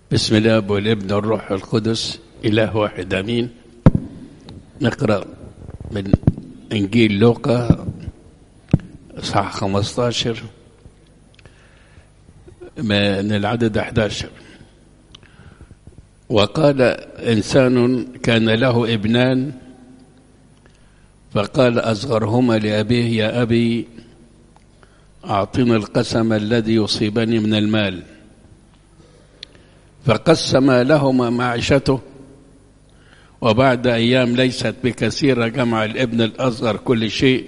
بسم الله والابن والروح القدس إله واحد أمين نقرأ من إنجيل لوقا صح 15 من العدد 11 وقال إنسان كان له ابنان فقال أصغرهما لأبيه يا أبي أعطني القسم الذي يصيبني من المال فقسم لهما معيشته وبعد أيام ليست بكثيرة جمع الابن الأصغر كل شيء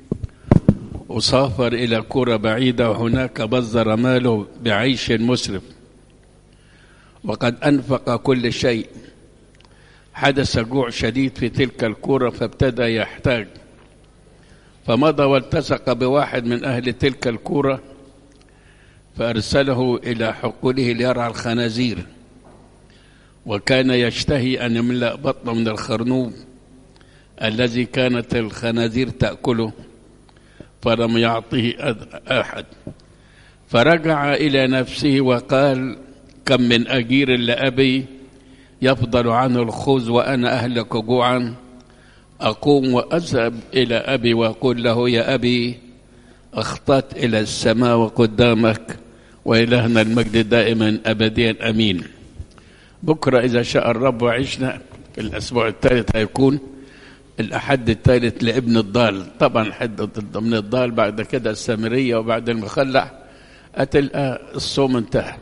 وسافر إلى كرة بعيدة وهناك بذر ماله بعيش مسرف وقد أنفق كل شيء حدث جوع شديد في تلك الكرة فابتدى يحتاج فمضى والتصق بواحد من أهل تلك الكرة فأرسله إلى حقوله ليرعى الخنازير وكان يشتهي أن يملأ بطنه من الخرنوب الذي كانت الخنازير تأكله فلم يعطه أحد فرجع إلى نفسه وقال كم من أجير لأبي يفضل عنه الخبز وأنا أهلك جوعا أقوم وأذهب إلى أبي وأقول له يا أبي أخطأت إلى السماء وقدامك وإلهنا المجد دائما أبديا أمين بكرة إذا شاء الرب وعشنا في الأسبوع الثالث هيكون الأحد الثالث لابن الضال طبعا حد ضمن الضال بعد كده السامرية وبعد المخلع هتلقى الصوم انتهى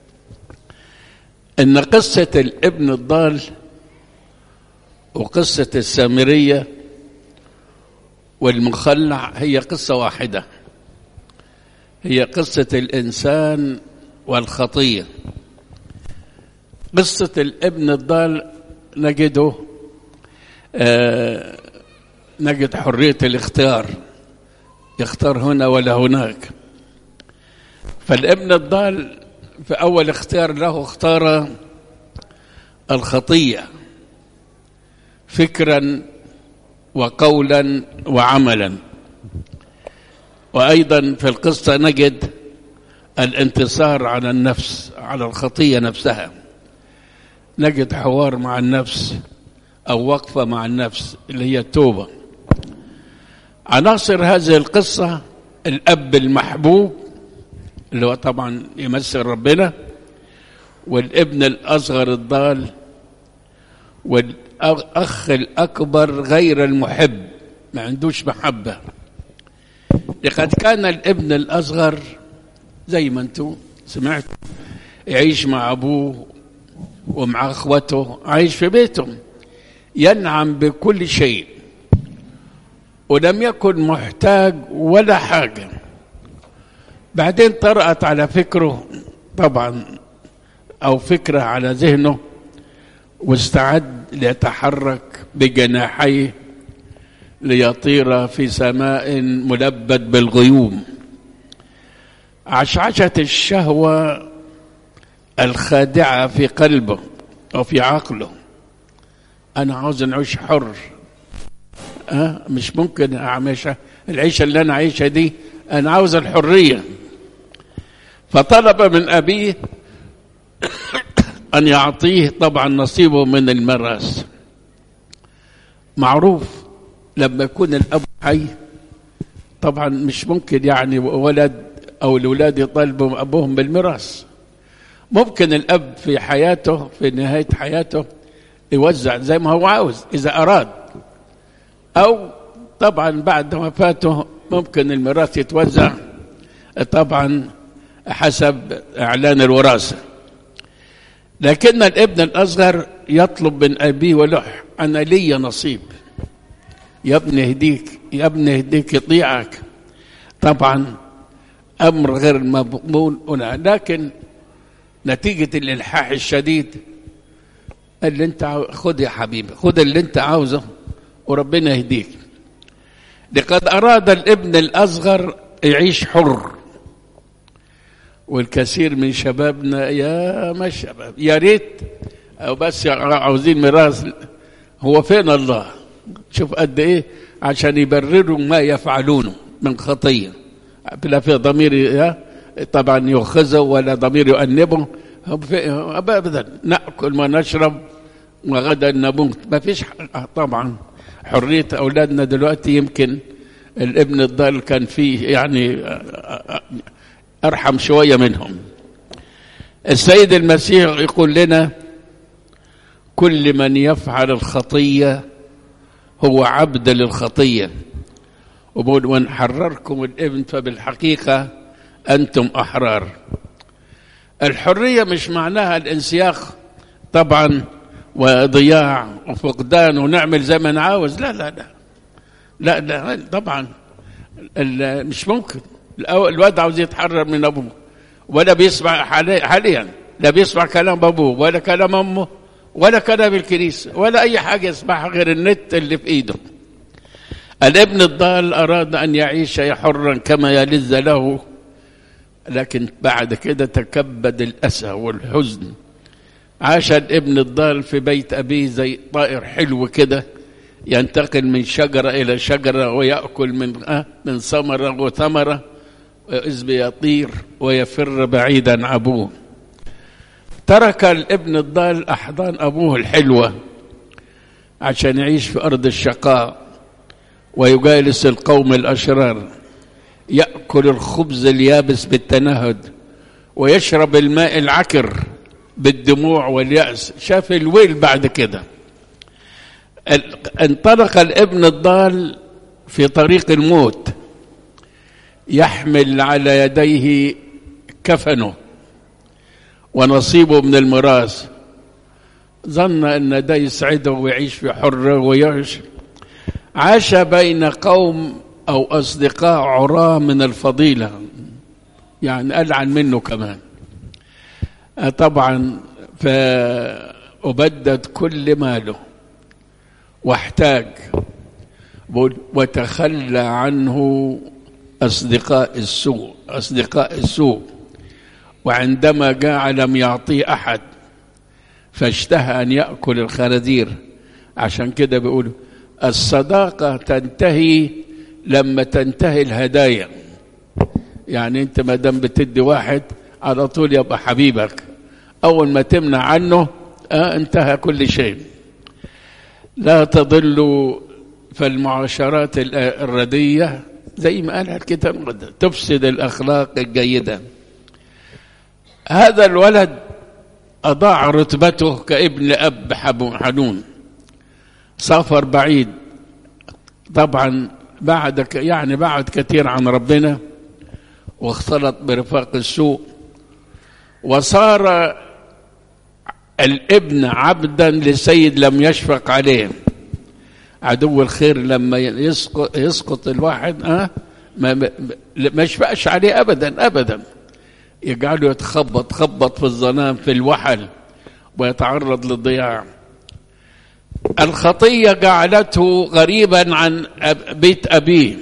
إن قصة الابن الضال وقصة السامرية والمخلع هي قصة واحدة هي قصة الإنسان والخطية قصة الابن الضال نجده آه نجد حرية الاختيار يختار هنا ولا هناك فالابن الضال في أول اختيار له اختار الخطية فكرا وقولا وعملا وأيضا في القصة نجد الانتصار على النفس على الخطية نفسها نجد حوار مع النفس أو وقفة مع النفس اللي هي التوبة عناصر هذه القصة الأب المحبوب اللي هو طبعا يمثل ربنا والابن الأصغر الضال والأخ الأكبر غير المحب ما عندوش محبة لقد كان الابن الأصغر زي ما انتم سمعتوا يعيش مع أبوه ومع أخوته عايش في بيتهم ينعم بكل شيء ولم يكن محتاج ولا حاجة بعدين طرأت على فكره طبعا أو فكرة على ذهنه واستعد ليتحرك بجناحيه ليطير في سماء ملبد بالغيوم عشعشة الشهوة الخادعة في قلبه وفي عقله أنا عاوز نعيش حر أه؟ مش ممكن أعمش العيشة اللي أنا عايشها دي أنا عاوز الحرية فطلب من أبيه أن يعطيه طبعا نصيبه من الميراث معروف لما يكون الأب حي طبعا مش ممكن يعني ولد أو الأولاد يطالبوا أبوهم بالميراث ممكن الأب في حياته في نهاية حياته يوزع زي ما هو عاوز إذا أراد أو طبعا بعد وفاته ممكن الميراث يتوزع طبعا حسب إعلان الوراثة لكن الابن الأصغر يطلب من أبيه ولح أنا لي نصيب يا ابن هديك يا ابن هديك يطيعك طبعا أمر غير مضمون لكن نتيجة الإلحاح الشديد اللي انت خد يا حبيبي خد اللي انت عاوزه وربنا يهديك لقد أراد الابن الأصغر يعيش حر والكثير من شبابنا يا ما الشباب يا ريت أو بس عاوزين ميراث هو فين الله شوف قد إيه عشان يبرروا ما يفعلونه من خطية لا في ضمير طبعا يؤخذه ولا ضمير يؤنبه ابدا ناكل ونشرب وغدا نموت ما فيش طبعا حريه اولادنا دلوقتي يمكن الابن الضال كان فيه يعني ارحم شويه منهم السيد المسيح يقول لنا كل من يفعل الخطيه هو عبد للخطيه وبقول وان حرركم الابن فبالحقيقه انتم احرار الحريه مش معناها الانسياخ طبعا وضياع وفقدان ونعمل زي ما نعاوز لا لا لا لا لا طبعا مش ممكن الواد عاوز يتحرر من ابوه ولا بيسمع حاليا لا بيسمع كلام ابوه ولا كلام امه ولا كلام الكنيسه ولا اي حاجه يسمعها غير النت اللي في ايده الابن الضال اراد ان يعيش حرا كما يلذ له لكن بعد كده تكبد الاسى والحزن عاش الابن الضال في بيت ابيه زي طائر حلو كده ينتقل من شجره الى شجره وياكل من آه من ثمره وثمره واذ بيطير ويفر بعيدا عن ابوه ترك الابن الضال احضان ابوه الحلوه عشان يعيش في ارض الشقاء ويجالس القوم الاشرار ياكل الخبز اليابس بالتنهد ويشرب الماء العكر بالدموع والياس شاف الويل بعد كده انطلق الابن الضال في طريق الموت يحمل على يديه كفنه ونصيبه من الميراث ظن ان ده يسعده ويعيش في حره ويعيش عاش بين قوم او اصدقاء عراه من الفضيله يعني العن منه كمان طبعا فأبدد كل ماله واحتاج وتخلى عنه أصدقاء السوء أصدقاء السوء وعندما جاع لم يعطيه أحد فاشتهى أن يأكل الخنازير عشان كده بيقولوا الصداقة تنتهي لما تنتهي الهدايا يعني انت ما دام بتدي واحد على طول يبقى حبيبك اول ما تمنع عنه آه انتهى كل شيء لا تضلوا فالمعاشرات الردية زي ما قالها الكتاب تفسد الأخلاق الجيدة هذا الولد أضاع رتبته كابن أب حنون سافر بعيد طبعا بعد يعني بعد كثير عن ربنا واختلط برفاق السوء وصار الابن عبدا لسيد لم يشفق عليه عدو الخير لما يسقط, يسقط الواحد أه ما, ما يشفقش عليه ابدا ابدا يجعله يتخبط خبط في الظلام في الوحل ويتعرض للضياع الخطيه جعلته غريبا عن بيت ابيه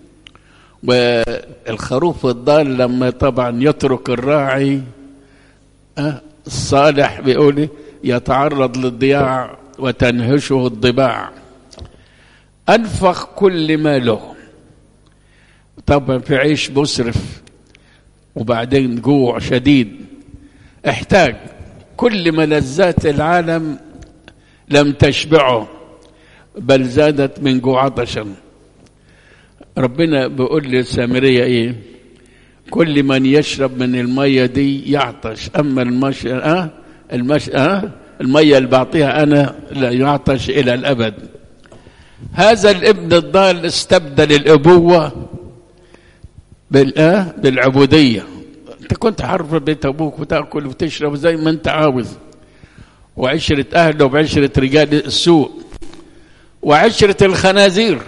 والخروف الضال لما طبعا يترك الراعي أه الصالح بيقول يتعرض للضياع وتنهشه الضباع أنفق كل ما له طبعا في عيش مسرف وبعدين جوع شديد احتاج كل ملذات العالم لم تشبعه بل زادت من جوع عطشا ربنا بيقول للسامرية ايه كل من يشرب من المية دي يعطش أما المش أه المش أه المية اللي بعطيها أنا لا يعطش إلى الأبد هذا الابن الضال استبدل الأبوة بالآه بالعبودية أنت كنت حر في بيت أبوك وتأكل وتشرب زي ما أنت عاوز وعشرة أهله وعشرة رجال السوء وعشرة الخنازير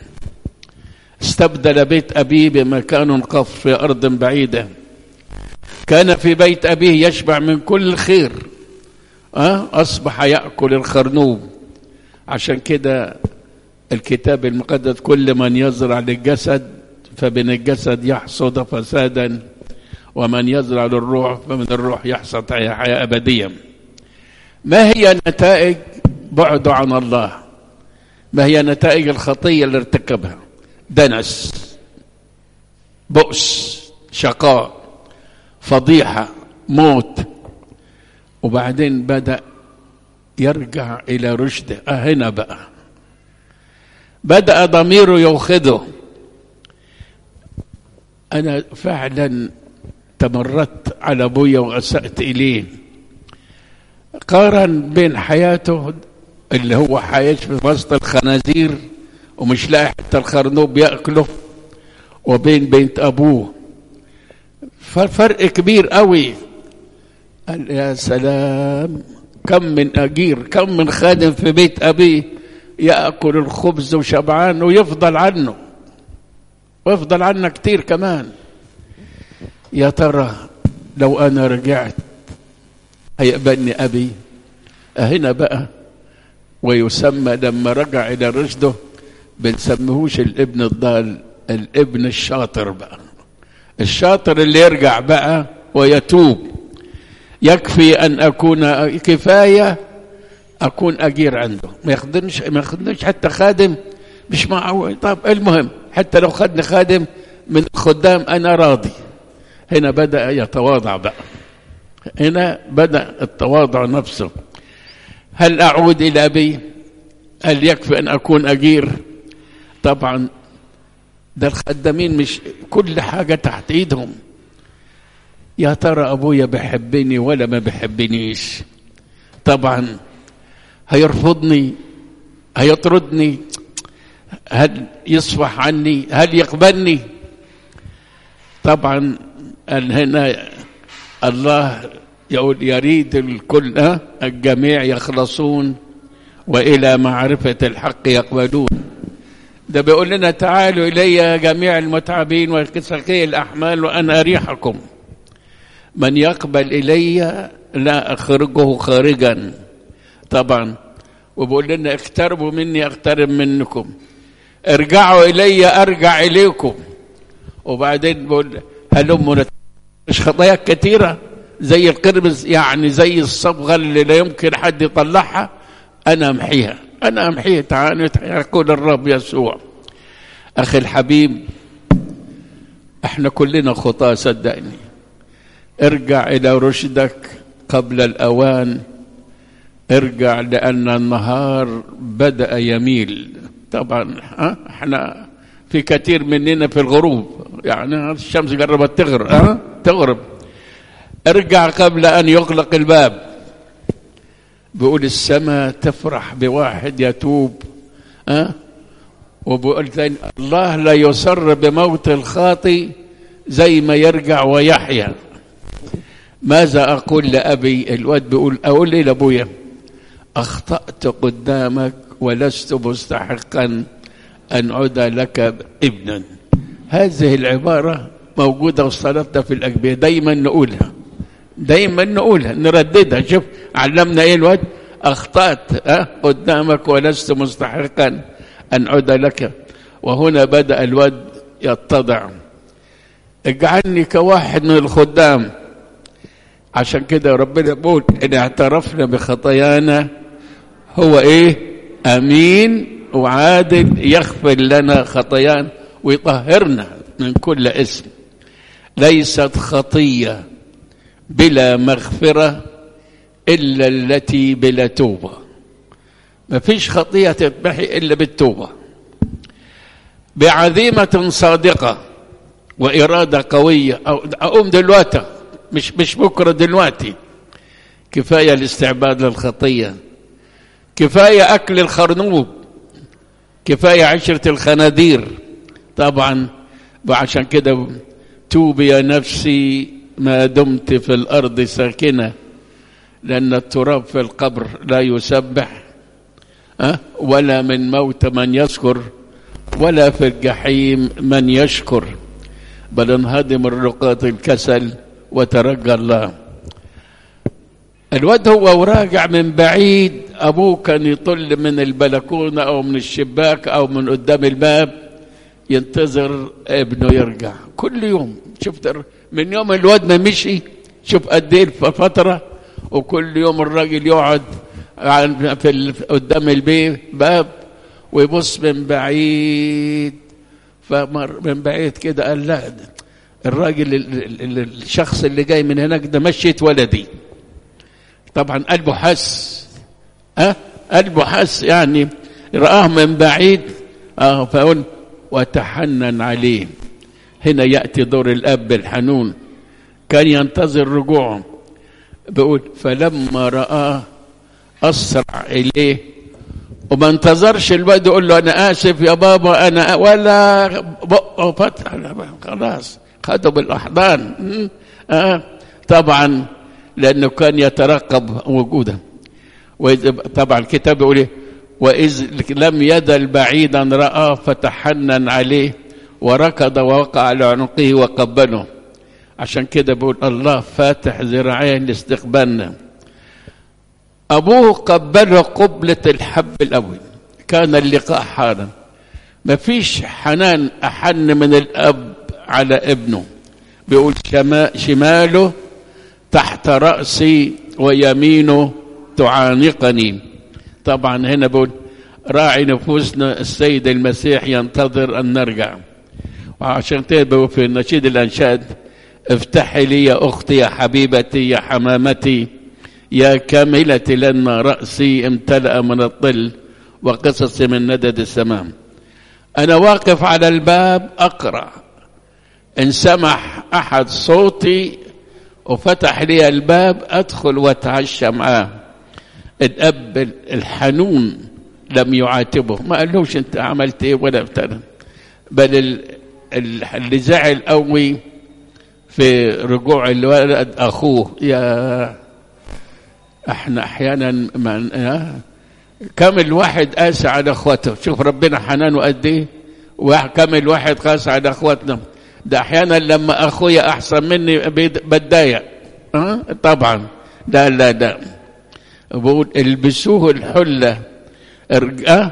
استبدل بيت أبيه بمكان قف في أرض بعيدة كان في بيت أبيه يشبع من كل خير أه؟ أصبح يأكل الخرنوب عشان كده الكتاب المقدس كل من يزرع للجسد فمن الجسد يحصد فسادا ومن يزرع للروح فمن الروح يحصد حياة أبدية ما هي نتائج بعده عن الله ما هي نتائج الخطية اللي ارتكبها دنس بؤس شقاء فضيحة موت وبعدين بدأ يرجع إلى رشده آه هنا بقى بدأ ضميره يوخذه أنا فعلا تمردت على أبويا وأسأت إليه قارن بين حياته اللي هو عايش في وسط الخنازير ومش لاقي حتى الخرنوب ياكله وبين بنت ابوه فرق كبير قوي قال يا سلام كم من اجير كم من خادم في بيت ابيه ياكل الخبز وشبعان ويفضل عنه ويفضل عنه كتير كمان يا ترى لو انا رجعت هيقبلني ابي هنا بقى ويسمى لما رجع الى رشده بنسميهوش الابن الضال الابن الشاطر بقى الشاطر اللي يرجع بقى ويتوب يكفي ان اكون كفايه اكون اجير عنده ما ياخدنيش ما ياخدنيش حتى خادم مش معه طب المهم حتى لو خدني خادم من خدام انا راضي هنا بدا يتواضع بقى هنا بدا التواضع نفسه هل اعود الى ابي هل يكفي ان اكون اجير طبعا ده الخدامين مش كل حاجه تحت ايدهم يا ترى ابويا بيحبني ولا ما بيحبنيش طبعا هيرفضني هيطردني هل يصفح عني هل يقبلني طبعا هنا الله يقول يريد الكل الجميع يخلصون والى معرفه الحق يقبلون ده بيقول لنا تعالوا الي جميع المتعبين والكسكي الاحمال وانا اريحكم من يقبل الي لا اخرجه خارجا طبعا وبيقول لنا اقتربوا مني اقترب منكم ارجعوا الي ارجع اليكم وبعدين بيقول هلم مش خطايا كثيره زي القرمز يعني زي الصبغه اللي لا يمكن حد يطلعها انا امحيها انا امحيها تعالوا يقول الرب يسوع اخي الحبيب احنا كلنا خطاه صدقني ارجع الى رشدك قبل الاوان ارجع لان النهار بدا يميل طبعا ها احنا في كثير مننا في الغروب يعني الشمس قربت تغرب ها تغرب ارجع قبل ان يغلق الباب بيقول السماء تفرح بواحد يتوب ها وبيقول ثاني الله لا يسر بموت الخاطي زي ما يرجع ويحيا ماذا اقول لابي الواد بيقول اقول ايه لابويا اخطات قدامك ولست مستحقا ان عد لك ابنا هذه العباره موجوده وصلتنا في الاجبيه دايما نقولها دايما نقولها نرددها شوف علمنا ايه الواد اخطات أه؟ قدامك ولست مستحقا ان عد لك وهنا بدا الواد يتضع اجعلني كواحد من الخدام عشان كده ربنا بيقول ان اعترفنا بخطايانا هو ايه امين وعادل يغفر لنا خطايانا ويطهرنا من كل اسم ليست خطيه بلا مغفره الا التي بلا توبه ما فيش خطيه تتمحي الا بالتوبه بعزيمه صادقه واراده قويه أو اقوم دلوقتي مش مش بكره دلوقتي كفايه الاستعباد للخطيه كفايه اكل الخرنوب كفايه عشره الخنادير طبعا وعشان كده توبي يا نفسي ما دمت في الارض ساكنه لان التراب في القبر لا يسبح أه؟ ولا من موت من يذكر ولا في الجحيم من يشكر بل انهدم الرقاة الكسل وترجى الله الواد هو وراجع من بعيد ابوه كان يطل من البلكونه او من الشباك او من قدام الباب ينتظر ابنه يرجع كل يوم شفت من يوم الواد ما مشي شوف قد ايه فتره وكل يوم الراجل يقعد في قدام البيت باب ويبص من بعيد فمر من بعيد كده قال لا الراجل الشخص اللي جاي من هناك ده مشيت ولدي طبعا قلبه حس ها قلبه حس يعني رآه من بعيد اه فقول وتحنن عليه هنا يأتي دور الأب الحنون كان ينتظر رجوعه بيقول فلما رآه أسرع إليه وما انتظرش الواد يقول له أنا آسف يا بابا أنا ولا بقه فتح خلاص خده بالأحضان آه طبعا لأنه كان يترقب وجوده طبعا الكتاب يقول إيه وإذ لم يزل بعيدا رأى فتحنن عليه وركض ووقع على عنقه وقبله عشان كده بقول الله فاتح ذراعيه لاستقبالنا أبوه قبله قبلة الحب الأول كان اللقاء حالا ما فيش حنان أحن من الأب على ابنه بيقول شماله تحت رأسي ويمينه تعانقني طبعا هنا بقول راعي نفوسنا السيد المسيح ينتظر أن نرجع وعشان كده في نشيد الأنشاد افتحي لي يا أختي يا حبيبتي يا حمامتي يا كاملتي لأن رأسي امتلأ من الظل وقصص من ندد السماء أنا واقف على الباب أقرأ إن سمح أحد صوتي وفتح لي الباب أدخل وأتعشى معاه الأب الحنون لم يعاتبه ما قالوش أنت عملت إيه ولا ابتدى بل اللي زعل قوي في رجوع الولد أخوه يا احنا احيانا من كم الواحد قاسي على اخواته شوف ربنا حنانه قد ايه وكم الواحد قاسي على اخواتنا ده احيانا لما اخويا احسن مني بتضايق أه؟ طبعا لا لا لا بقول البسوه الحله أه؟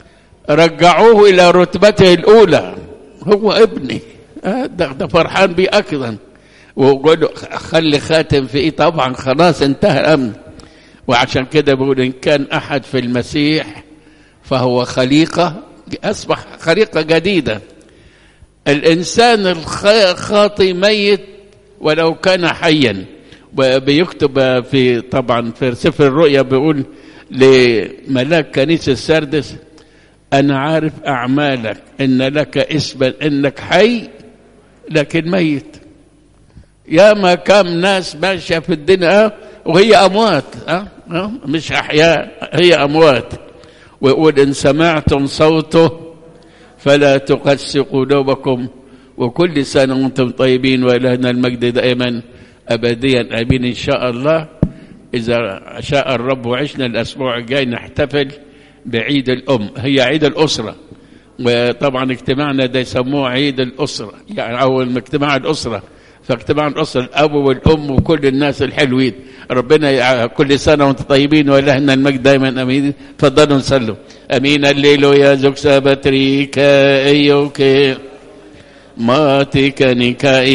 رجعوه الى رتبته الاولى هو ابني أه؟ ده, ده فرحان بيه اكثر وقول خلي خاتم في ايه طبعا خلاص انتهى الامن وعشان كده بقول إن كان أحد في المسيح فهو خليقة أصبح خليقة جديدة الإنسان الخاطي ميت ولو كان حيا بيكتب في طبعا في سفر الرؤيا بيقول لملاك كنيسة السردس أنا عارف أعمالك إن لك اسما إنك حي لكن ميت يا ما كم ناس ماشية في الدنيا وهي أموات أه؟ أه؟ مش أحياء هي أموات ويقول إن سمعتم صوته فلا تقسي قلوبكم وكل سنة وأنتم طيبين وإلهنا المجد دائما أبديا آمين إن شاء الله إذا شاء الرب وعشنا الأسبوع الجاي نحتفل بعيد الأم هي عيد الأسرة وطبعا اجتماعنا ده يسموه عيد الأسرة يعني أو اجتماع الأسرة فاجتماع الأسرة الأب والأم وكل الناس الحلوين ربنا كل سنة وانتم طيبين وإلهنا المجد دائما أمين تفضلوا نصلوا أمين الليل يا زوج سابتريكا أيوكي ماتك نكائي